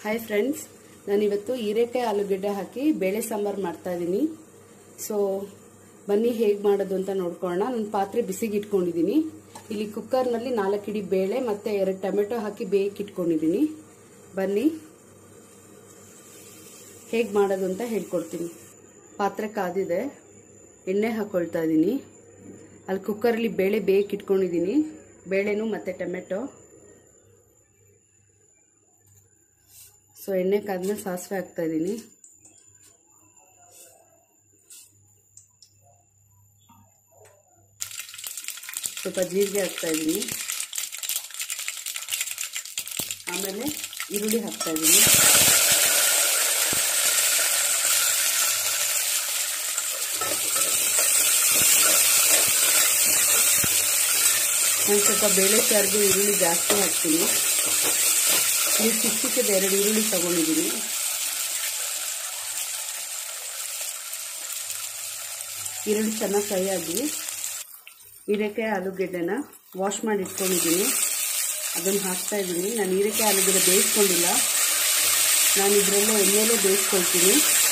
hi friends ನಾನಿವತ್ತು ಹೀರೆಕಾಯಿ ಆಲೂಗಡ್ಡೆ ಹಾಕಿ ಬೇಳೆ ಸಾಂಬಾರು ಮಾಡ್ತಾ ಇದ್ದೀನಿ ಸೊ ಬನ್ನಿ ಹೇಗೆ ಮಾಡೋದು ಅಂತ ನೋಡ್ಕೊಳ್ಳೋಣ ನಾನು ಪಾತ್ರೆ ಬಿಸಿಗೆ ಇಟ್ಕೊಂಡಿದ್ದೀನಿ ಇಲ್ಲಿ ಕುಕ್ಕರ್ನಲ್ಲಿ ನಾಲ್ಕು ಇಡಿ ಬೇಳೆ ಮತ್ತು ಎರಡು ಟೊಮೆಟೊ ಹಾಕಿ ಬೇಯಕ್ಕೆ ಇಟ್ಕೊಂಡಿದ್ದೀನಿ ಬನ್ನಿ ಹೇಗೆ ಮಾಡೋದು ಅಂತ ಹೇಳ್ಕೊಡ್ತೀನಿ ಪಾತ್ರೆ ಕಾದಿದೆ ಎಣ್ಣೆ ಹಾಕ್ಕೊಳ್ತಾ ಇದ್ದೀನಿ ಅಲ್ಲಿ ಕುಕ್ಕರಲ್ಲಿ ಬೇಳೆ ಬೇಯಕ್ಕೆ ಇಟ್ಕೊಂಡಿದ್ದೀನಿ ಬೇಳೆನೂ ಮತ್ತು ಟೊಮೆಟೊ ಸೊ ಎಣ್ಣೆ ಕಾದ್ಮೇಲೆ ಸಾಸಿವೆ ಹಾಕ್ತಾ ಇದ್ದೀನಿ ಸ್ವಲ್ಪ ಜೀರಿಗೆ ಹಾಕ್ತಾ ಇದ್ದೀನಿ ಆಮೇಲೆ ಈರುಳ್ಳಿ ಹಾಕ್ತಾ ಇದ್ದೀನಿ ನಾನು ಸ್ವಲ್ಪ ಬೇಳೆ ಸಾರಿಗೆ ಈರುಳ್ಳಿ ಜಾಸ್ತಿ ಹಾಕ್ತೀನಿ ನೀವು ಚಿಕ್ಕ ಚಿಕ್ಕದ ಎರಡು ಈರುಳ್ಳಿ ತಗೊಂಡಿದ್ದೀನಿ ಈರುಳ್ಳಿ ಚೆನ್ನಾಗಿ ಫ್ರೈ ಆಗಿ ಹೀರೆಕಾಯಿ ಆಲೂಗೆಡ್ಡೆನ ವಾಶ್ ಮಾಡಿ ಇಟ್ಕೊಂಡಿದ್ದೀನಿ ಅದನ್ನು ಹಾಕ್ತಾ ಇದ್ದೀನಿ ನಾನು ಹೀರೆಕಾಯಿ ಆಲೂಗೆಡ್ಡೆ ಬೇಯಿಸ್ಕೊಂಡಿಲ್ಲ ನಾನು ಇದರಲ್ಲೇ ಎಣ್ಣೆಲೇ ಬೇಯಿಸ್ಕೊಳ್ತೀನಿ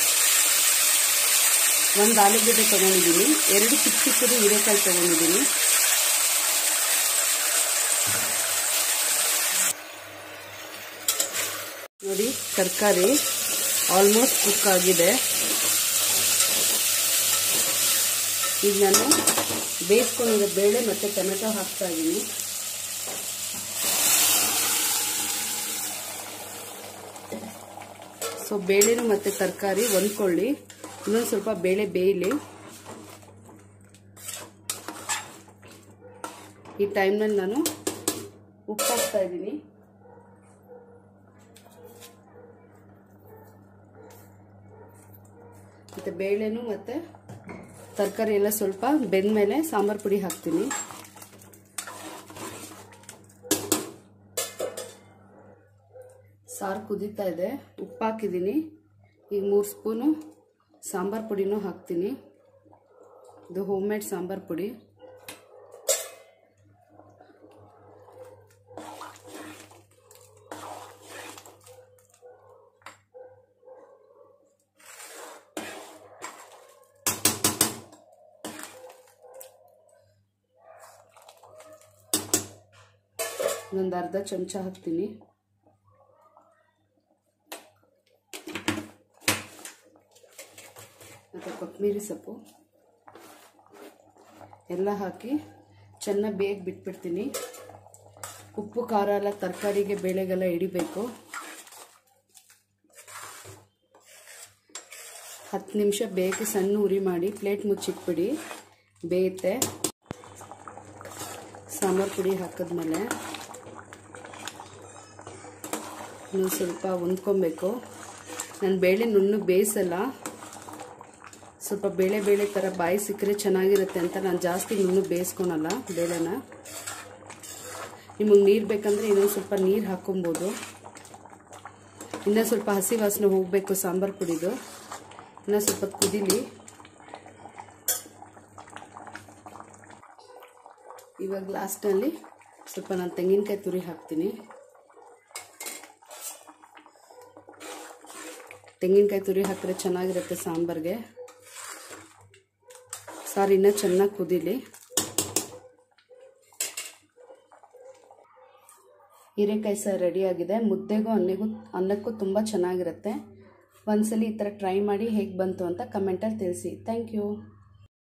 ಒಂದು ಆಲೂಗೆಡ್ಡೆ ತೊಗೊಂಡಿದ್ದೀನಿ ಎರಡು ಚಿಕ್ಕ ಚಿಕ್ಕದು ಹೀರೆಕಾಯಿ ತೊಗೊಂಡಿದ್ದೀನಿ ನೋಡಿ ತರಕಾರಿ ಆಲ್ಮೋಸ್ಟ್ ಕುಕ್ ಆಗಿದೆ ಈಗ ನಾನು ಬೇಯಿಸ್ಕೊಂಡಿರೋ ಬೇಳೆ ಮತ್ತು ಟೊಮೆಟೊ ಹಾಕ್ತಾ ಇದ್ದೀನಿ ಸೊ ಬೇಳೆನು ಮತ್ತು ತರಕಾರಿ ಹೊಂದ್ಕೊಳ್ಳಿ ಇನ್ನೊಂದು ಸ್ವಲ್ಪ ಬೇಳೆ ಬೇಯಲಿ ಈ ಟೈಮ್ನಲ್ಲಿ ನಾನು ಉಪ್ಪು ಹಾಕ್ತಾ ಇದ್ದೀನಿ ಮತ್ತು ಬೇಳೆನು ಮತ್ತು ತರಕಾರಿ ಎಲ್ಲ ಸ್ವಲ್ಪ ಬೆಂದಮೇಲೆ ಸಾಂಬಾರು ಪುಡಿ ಹಾಕ್ತೀನಿ ಸಾರು ಕುದೀತಾ ಇದೆ ಉಪ್ಪು ಹಾಕಿದ್ದೀನಿ ಈಗ ಮೂರು ಸ್ಪೂನು ಸಾಂಬಾರು ಪುಡಿನೂ ಹಾಕ್ತೀನಿ ಇದು ಹೋಮ್ ಮೇಡ್ ಸಾಂಬಾರು ಪುಡಿ ಒಂದು ಅರ್ಧ ಚಮಚ ಹಾಕ್ತೀನಿ ಮತ್ತು ಕೊತ್ತಂಬರಿ ಸೊಪ್ಪು ಎಲ್ಲ ಹಾಕಿ ಚೆನ್ನಾಗಿ ಬೇಗ ಬಿಟ್ಬಿಡ್ತೀನಿ ಉಪ್ಪು ಖಾರ ಎಲ್ಲ ತರಕಾರಿಗೆ ಬೇಳೆಗೆಲ್ಲ ಹಿಡಿಬೇಕು ಹತ್ತು ನಿಮಿಷ ಬೇಗ ಸಣ್ಣ ಉರಿ ಮಾಡಿ ಪ್ಲೇಟ್ ಮುಚ್ಚಿಟ್ಬಿಡಿ ಬೇಯುತ್ತೆ ಸಾಂಬಾರು ಪುಡಿ ಹಾಕಿದ್ಮೇಲೆ ಇನ್ನೊಂದು ಸ್ವಲ್ಪ ಹೊಂದ್ಕೊಬೇಕು ನಾನು ಬೇಳೆ ನುಣ್ಣು ಬೇಯಿಸಲ್ಲ ಸ್ವಲ್ಪ ಬೇಳೆ ಬೇಳೆ ಥರ ಬಾಯಿ ಸಿಕ್ಕರೆ ಚೆನ್ನಾಗಿರುತ್ತೆ ಅಂತ ನಾನು ಜಾಸ್ತಿ ನುಣ್ಣು ಬೇಯಿಸ್ಕೊಳಲ್ಲ ಬೇಳೆನ ನಿಮಗೆ ನೀರು ಬೇಕಂದರೆ ಇನ್ನೊಂದು ಸ್ವಲ್ಪ ನೀರು ಹಾಕೊಬೋದು ಇನ್ನೂ ಸ್ವಲ್ಪ ಹಸಿ ವಾಸನೆ ಹೋಗಬೇಕು ಸಾಂಬಾರು ಪುಡಿದು ಇನ್ನೂ ಸ್ವಲ್ಪ ಕುದೀಲಿ ಇವಾಗ ಲಾಸ್ಟಲ್ಲಿ ಸ್ವಲ್ಪ ನಾನು ತೆಂಗಿನಕಾಯಿ ತುರಿ ಹಾಕ್ತೀನಿ ತೆಂಗಿನಕಾಯಿ ತುರಿ ಹಾಕಿದ್ರೆ ಚೆನ್ನಾಗಿರುತ್ತೆ ಸಾಂಬಾರಿಗೆ ಸಾರು ಇನ್ನೂ ಚೆನ್ನಾಗಿ ಕುದೀಲಿ ಹೀರೆಕಾಯಿ ಸಾರು ರೆಡಿಯಾಗಿದೆ ಮುದ್ದೆಗೂ ಅನ್ನಿಗೂ ಅನ್ನಕ್ಕೂ ತುಂಬ ಚೆನ್ನಾಗಿರುತ್ತೆ ಒಂದ್ಸಲಿ ಈ ಥರ ಟ್ರೈ ಮಾಡಿ ಹೇಗೆ ಬಂತು ಅಂತ ಕಮೆಂಟಲ್ಲಿ ತಿಳಿಸಿ ಥ್ಯಾಂಕ್ ಯು